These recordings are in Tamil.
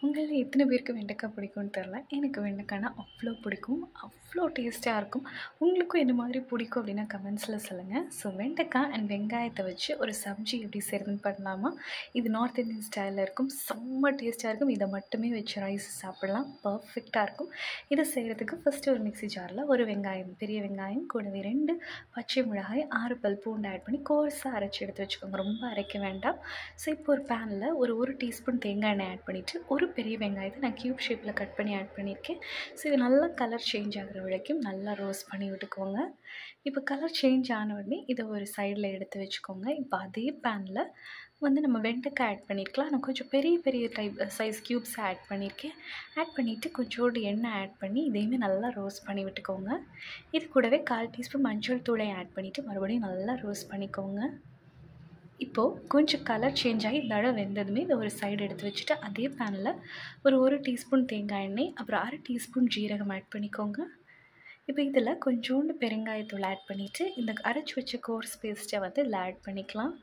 உங்களில் எத்தனை பேருக்கு வெண்டைக்காய் பிடிக்கும்னு தெரில எனக்கு வெண்டைக்காய்னா அவ்வளோ பிடிக்கும் அவ்வளோ டேஸ்ட்டாக இருக்கும் உங்களுக்கும் என்ன மாதிரி பிடிக்கும் அப்படின்னா கமெண்ட்ஸில் சொல்லுங்கள் ஸோ வெண்டைக்காய் அண்ட் வெங்காயத்தை வச்சு ஒரு சப்ஜி எப்படி செய்கிறதுன்னு பண்ணலாமா இது நார்த் இந்தியன் ஸ்டைலில் இருக்கும் செம்ம டேஸ்ட்டாக இருக்கும் இதை மட்டுமே வச்சு ரைஸ் சாப்பிட்லாம் பர்ஃபெக்டாக இருக்கும் இதை செய்கிறதுக்கு ஃபஸ்ட்டு ஒரு மிக்ஸி ஜாரில் ஒரு வெங்காயம் பெரிய வெங்காயம் கூடவே ரெண்டு பச்சை மிளகாய் ஆறு பல் பூண்டு ஆட் பண்ணி கோர்ஸாக அரைச்சி எடுத்து வச்சுக்கோங்க ரொம்ப அரைக்க வேண்டாம் ஸோ இப்போ ஒரு பேனில் ஒரு ஒரு டீஸ்பூன் தேங்காய் எண்ணெய் ஆட் பண்ணிவிட்டு ஒரு பெரிய வெங்காயத்தை நான் க்யூப் ஷேப்பில் கட் பண்ணி ஆட் பண்ணியிருக்கேன் ஸோ இது நல்லா கலர் சேஞ்ச் ஆகிற வரைக்கும் நல்லா ரோஸ்ட் பண்ணி விட்டுக்கோங்க இப்போ கலர் சேஞ்ச் ஆன உடனே இதை ஒரு சைடில் எடுத்து வச்சுக்கோங்க இப்போ அதே பேனில் வந்து நம்ம வெண்டைக்காய் ஆட் பண்ணியிருக்கலாம் நான் கொஞ்சம் பெரிய பெரிய டைப் சைஸ் க்யூப்ஸ் ஆட் பண்ணியிருக்கேன் ஆட் பண்ணிவிட்டு கொஞ்சோண்டு எண்ணெய் ஆட் பண்ணி இதையுமே நல்லா ரோஸ்ட் பண்ணி விட்டுக்கோங்க இது கூடவே கால் டீஸ்பூன் மஞ்சள் தூளை ஆட் பண்ணிவிட்டு மறுபடியும் நல்லா ரோஸ்ட் பண்ணிக்கோங்க இப்போது கொஞ்சம் கலர் சேஞ்ச் ஆகி இந்த அளவு வெந்ததுமே இதை ஒரு சைடு எடுத்து வச்சுட்டு அதே பேனில் ஒரு ஒரு டீஸ்பூன் தேங்காய் எண்ணெய் அப்புறம் அரை டீஸ்பூன் ஜீரகம் ஆட் பண்ணிக்கோங்க இப்போ இதில் கொஞ்சோண்டு பெருங்காயத்தூள் ஆட் பண்ணிவிட்டு இந்த அரைச்சி வச்ச கோர்ஸ் பேஸ்ட்டை வந்து இதில் ஆட் பண்ணிக்கலாம்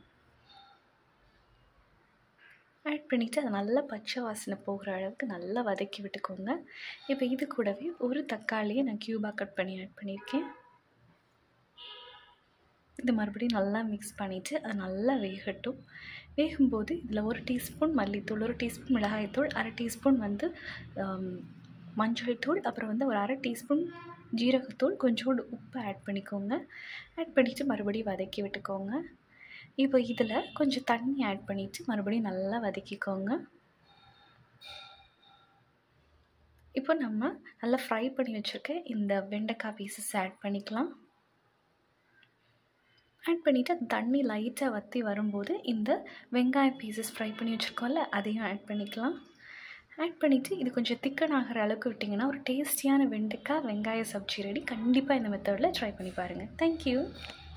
ஆட் பண்ணிவிட்டு அதை நல்லா பச்சை வாசனை போகிற அளவுக்கு நல்லா வதக்கி விட்டுக்கோங்க இப்போ இது கூடவே ஒரு தக்காளியை நான் க்யூபாக கட் பண்ணி ஆட் பண்ணியிருக்கேன் இது மறுபடியும் நல்லா மிக்ஸ் பண்ணிவிட்டு அது நல்லா வேகட்டும் வேகும்போது இதில் ஒரு டீஸ்பூன் மல்லித்தூள் ஒரு டீஸ்பூன் மிளகாய்த்தூள் அரை டீஸ்பூன் வந்து மஞ்சள் தூள் அப்புறம் வந்து ஒரு அரை டீஸ்பூன் ஜீரகத்தூள் கொஞ்சோண்டு உப்பு ஆட் பண்ணிக்கோங்க ஆட் பண்ணிவிட்டு மறுபடியும் வதக்கி விட்டுக்கோங்க இப்போ இதில் கொஞ்சம் தண்ணி ஆட் பண்ணிவிட்டு மறுபடியும் நல்லா வதக்கிக்கோங்க இப்போ நம்ம நல்லா ஃப்ரை பண்ணி வச்சுருக்க இந்த வெண்டைக்காய் பீசஸ் ஆட் பண்ணிக்கலாம் ஆட் பண்ணிவிட்டு அந்த தண்ணி லைட்டாக வற்றி வரும்போது இந்த வெங்காய பீசஸ் ஃப்ரை பண்ணி வச்சுருக்கோம்ல அதையும் ஆட் பண்ணிக்கலாம் ஆட் பண்ணிவிட்டு இது கொஞ்சம் திக்கன் ஆகிற அளவுக்கு விட்டிங்கன்னா ஒரு டேஸ்டியான வெண்டைக்காய் வெங்காய சப்ஜி ரெடி கண்டிப்பாக இந்த மெத்தடில் ட்ரை பண்ணி பாருங்கள் தேங்க்யூ